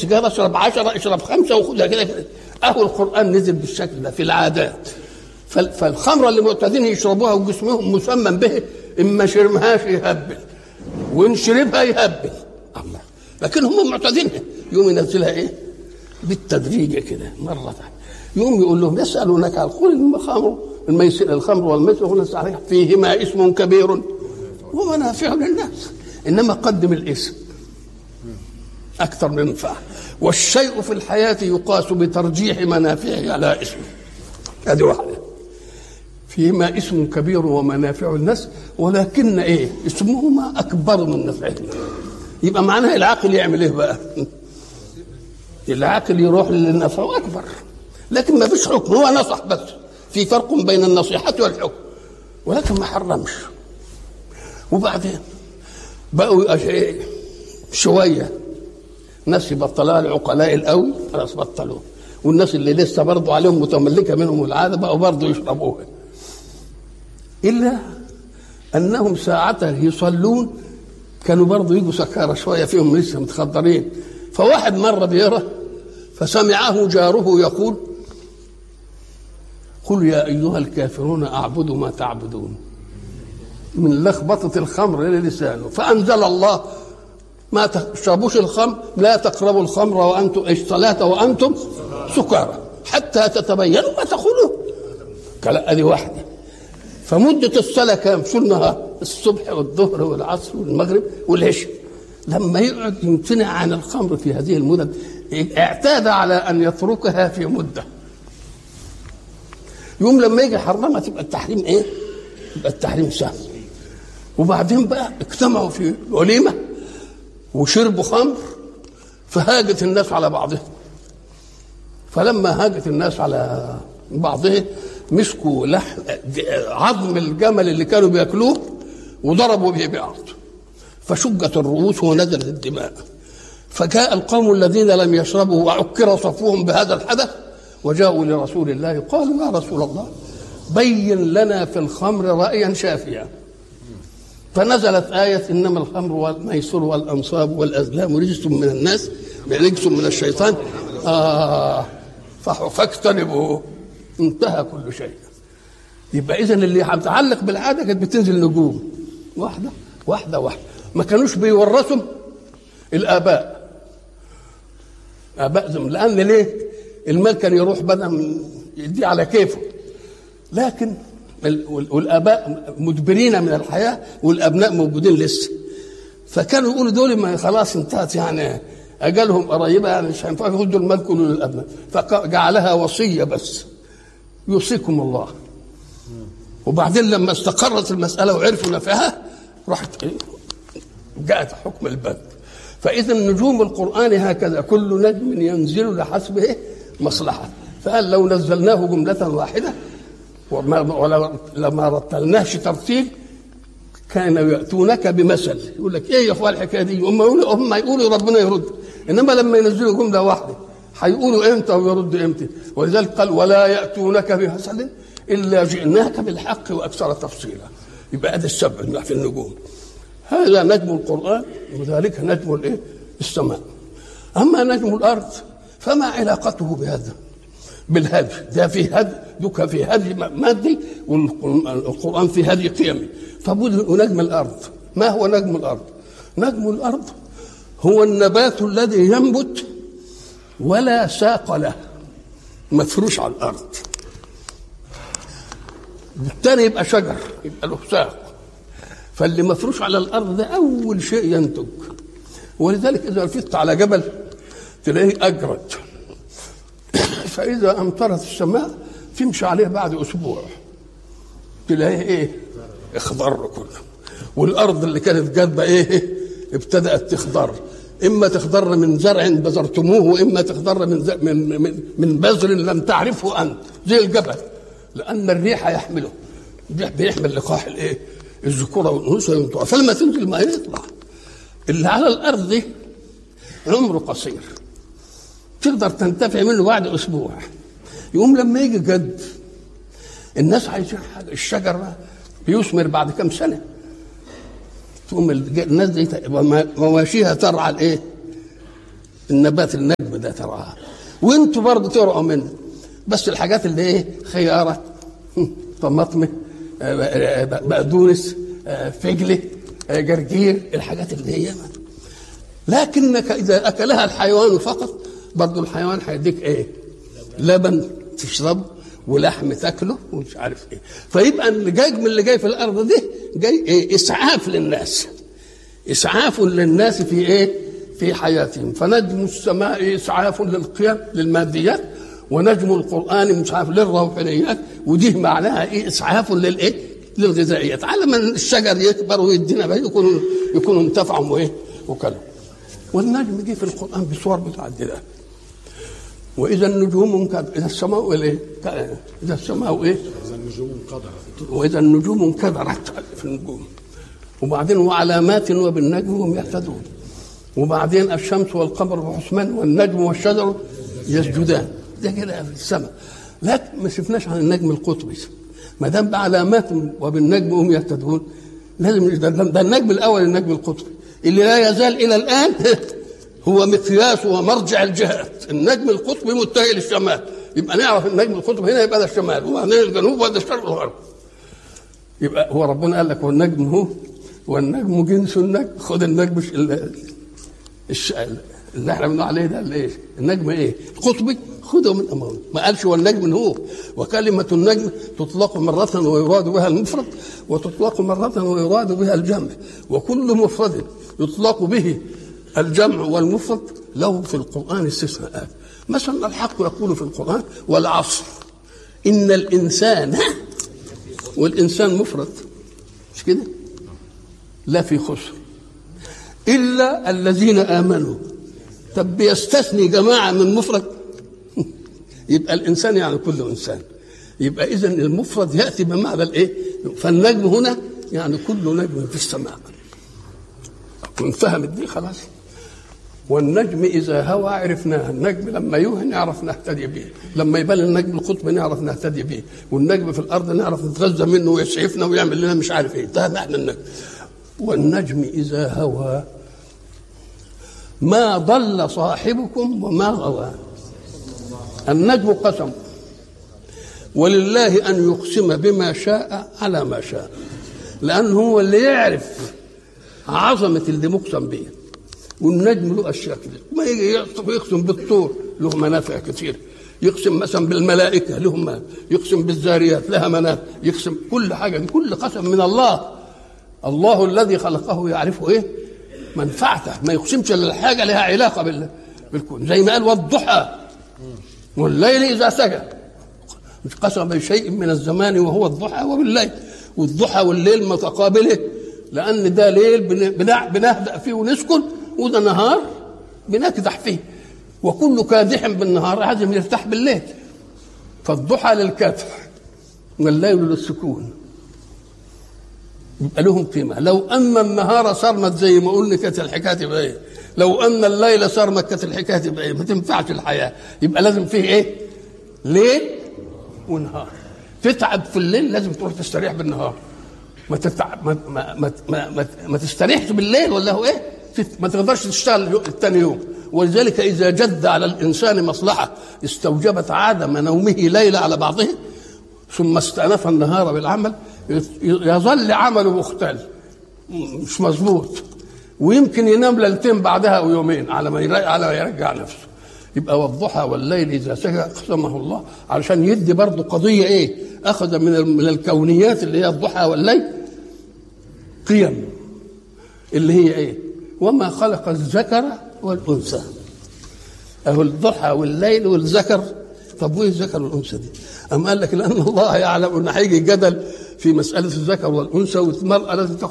سيجاره اشرب عشرة اشرب خمسه وخدها كده كده اهو القران نزل بالشكل ده في العادات فال- فالخمره اللي معتادين يشربوها وجسمهم مسمم به اما شرمهاش يهبل وان شربها يهبل الله لكن هم معتادينها يوم ينزلها ايه بالتدريج كده مرة يوم يقول لهم يسألونك عن قل الخمر الميسر الخمر والميسر ونسأل عليها فيهما اسم كبير ومنافع للناس إنما قدم الاسم أكثر من منفعة والشيء في الحياة يقاس بترجيح منافعه على اسمه هذه واحدة فيهما اسم كبير ومنافع الناس ولكن ايه اسمهما اكبر من نفعهما يبقى معناها العاقل يعمل ايه بقى العاقل يروح للنفع اكبر لكن ما فيش حكم هو نصح بس في فرق بين النصيحة والحكم ولكن ما حرمش وبعدين بقوا إيه؟ شوية ناس يبطلوها العقلاء القوي خلاص بطلوه والناس اللي لسه برضه عليهم متملكة منهم العادة بقوا برضه يشربوها إلا أنهم ساعته يصلون كانوا برضه يجوا سكارى شوية فيهم لسه متخدرين فواحد مرة بيرى فسمعه جاره يقول قل يا أيها الكافرون أعبد ما تعبدون من لخبطة الخمر للسانه فأنزل الله ما تشربوش الخمر لا تقربوا الخمر وأنتم الصلاة وأنتم سكارى حتى تتبينوا ما تقولون كلا ادي واحده فمدة الصلاة كام؟ شو النهار؟ الصبح والظهر والعصر والمغرب والعشاء. لما يقعد يمتنع عن الخمر في هذه المدد اعتاد على أن يتركها في مدة. يوم لما يجي حرمها تبقى التحريم إيه؟ يبقى التحريم سهل. وبعدين بقى اجتمعوا في وليمة وشربوا خمر فهاجت الناس على بعضهم. فلما هاجت الناس على بعضهم مسكوا لحم عظم الجمل اللي كانوا بياكلوه وضربوا به بعض فشجت الرؤوس ونزلت الدماء فجاء القوم الذين لم يشربوا وعكر صفوهم بهذا الحدث وجاءوا لرسول الله قالوا يا رسول الله بين لنا في الخمر رأيا شافيا فنزلت آية إنما الخمر والميسر والأنصاب والأزلام رجس من الناس رجس من الشيطان آه فاجتنبوه انتهى كل شيء يبقى اذا اللي متعلق بالعاده كانت بتنزل نجوم واحده واحده واحده ما كانوش بيورثوا الاباء اباء زم لان ليه المال كان يروح بدل يدي على كيفه لكن والاباء مدبرين من الحياه والابناء موجودين لسه فكانوا يقولوا دول ما خلاص انتهت يعني اجالهم قريبه يعني مش هينفع يردوا المال كله للابناء فجعلها وصيه بس يوصيكم الله وبعدين لما استقرت المسألة وعرفوا نفعها راحت جاءت حكم البدء فإذا نجوم القرآن هكذا كل نجم ينزل لحسبه مصلحة فقال لو نزلناه جملة واحدة ولما رتلناش ترتيل كانوا يأتونك بمثل يقول لك ايه يا اخوان الحكايه دي هم يقولوا هم يقولوا ربنا يرد انما لما ينزلوا جمله واحده هيقولوا امتى ويرد امتى ولذلك قال ولا ياتونك بمثل الا جئناك بالحق واكثر تفصيلا يبقى هذا السبع في النجوم هذا نجم القران وذلك نجم الايه السماء اما نجم الارض فما علاقته بهذا بالهدي ده في هدي دوك في هدي مادي والقران في هدي قيمي فبد نجم الارض ما هو نجم الارض نجم الارض هو النبات الذي ينبت ولا ساق له مفروش على الارض الثاني يبقى شجر يبقى له ساق فاللي مفروش على الارض ده اول شيء ينتج ولذلك اذا رفضت على جبل تلاقيه اجرد فاذا امطرت السماء تمشي عليه بعد اسبوع تلاقيه ايه اخضر كله والارض اللي كانت جاذبه ايه ابتدات تخضر اما تخضر من زرع بذرتموه واما تخضر من من من, من بذر لم تعرفه انت زي الجبل لان الريح يحمله الريح بيحمل لقاح الايه الذكوره والانوثه ينطق فلما تنزل ما يطلع اللي على الارض دي عمره قصير تقدر تنتفع منه بعد اسبوع يقوم لما يجي جد الناس عايزين حاجه الشجر بيثمر بعد كم سنه تقوم الناس دي مواشيها ترعى الايه؟ النبات النجم ده تراه وانتوا برضه تقرأوا منه بس الحاجات اللي ايه خياره طماطم بقدونس فجله جرجير الحاجات اللي هي لكنك اذا اكلها الحيوان فقط برضه الحيوان هيديك ايه لبن تشربه ولحم تاكله ومش عارف ايه فيبقى اللي جاي من اللي جاي في الارض دي جاي ايه اسعاف للناس اسعاف للناس في ايه في حياتهم فنجم السماء اسعاف للقيم للماديات ونجم القران اسعاف للروحانيات ودي معناها ايه اسعاف للايه للغذائيات على ما الشجر يكبر ويدينا بقى يكونوا يكونوا انتفعوا وايه وكلوا والنجم جه في القران بصور متعدده واذا النجوم انكدرت اذا السماء ايه اذا السماء ايه اذا النجوم انقدرت واذا النجوم انكدرت في النجوم وبعدين وعلامات وبالنجم هم يهتدون وبعدين الشمس والقمر بحسبان والنجم والشجر يسجدان ده كده في السماء لكن ما شفناش عن النجم القطبي ما دام بعلامات وبالنجم هم يهتدون لازم ده, ده النجم الاول النجم القطبي اللي لا يزال الى الان هو مقياس ومرجع الجهات النجم القطبي متجه للشمال يبقى نعرف النجم القطبي هنا يبقى ده الشمال وبعدين الجنوب وده الشرق والغرب يبقى هو ربنا قال لك والنجم هو والنجم جنس النجم خد النجم الش... اللي احنا بنقول عليه ده اللي ايه؟ النجم ايه؟ قطبي خده من امامه ما قالش والنجم هو وكلمة النجم تطلق مرة ويراد بها المفرد وتطلق مرة ويراد بها الجمع وكل مفرد يطلق به الجمع والمفرد له في القرآن استثناءات مثلا الحق يقول في القرآن والعصر إن الإنسان والإنسان مفرد مش كده؟ لا في خسر إلا الذين آمنوا طب بيستثني جماعة من مفرد يبقى الإنسان يعني كل إنسان يبقى إذا المفرد يأتي بمعنى الإيه؟ فالنجم هنا يعني كل نجم في السماء وانفهمت دي خلاص والنجم إذا هوى عرفناه النجم لما يوهي نعرف نهتدي به لما يبان النجم القطب نعرف نهتدي به والنجم في الأرض نعرف نتغذى منه ويسعفنا ويعمل لنا مش عارف إيه ده نحن النجم والنجم إذا هوى ما ضل صاحبكم وما غوى النجم قسم ولله أن يقسم بما شاء على ما شاء لأنه هو اللي يعرف عظمة اللي مقسم به والنجم له أشياء كده ما يجي يقسم بالطور له منافع كثيرة يقسم مثلا بالملائكة لهم يقسم بالذاريات لها منافع يقسم كل حاجة دي كل قسم من الله الله الذي خلقه يعرف ايه منفعته ما يقسمش الا الحاجه لها علاقه بال... بالكون زي ما قال والضحى والليل اذا سجى مش قسم بشيء من الزمان وهو الضحى وبالليل والضحى والليل متقابله لان ده ليل بن... بنهدأ فيه ونسكن وده نهار بنكدح فيه وكل كادح بالنهار لازم يرتاح بالليل فالضحى للكدح والليل للسكون يبقى لهم قيمة لو أن النهار صرمت زي ما قلنا كانت الحكاية تبقى إيه لو أن الليل صرمت كانت الحكاية تبقى إيه ما تنفعش الحياة يبقى لازم فيه إيه ليل ونهار تتعب في الليل لازم تروح تستريح بالنهار ما تتعب ما ما ما, ما, ما, ما تستريحش بالليل ولا هو ايه ما تقدرش تشتغل الثاني يوم ولذلك اذا جد على الانسان مصلحه استوجبت عدم نومه ليله على بعضه ثم استأنف النهار بالعمل يظل عمله مختل مش مظبوط ويمكن ينام ليلتين بعدها او يومين على ما يرجع على ما يرجع نفسه يبقى والضحى والليل اذا سجى قسمه الله علشان يدي برضه قضيه ايه؟ اخذ من من الكونيات اللي هي الضحى والليل قيم اللي هي ايه؟ وما خلق الذكر والانثى اهو الضحى والليل والذكر طب وايه الذكر والانثى دي؟ أم قال لك لأن الله يعلم أن هيجي جدل في مسألة الذكر والأنثى والمرأة لازم تاخد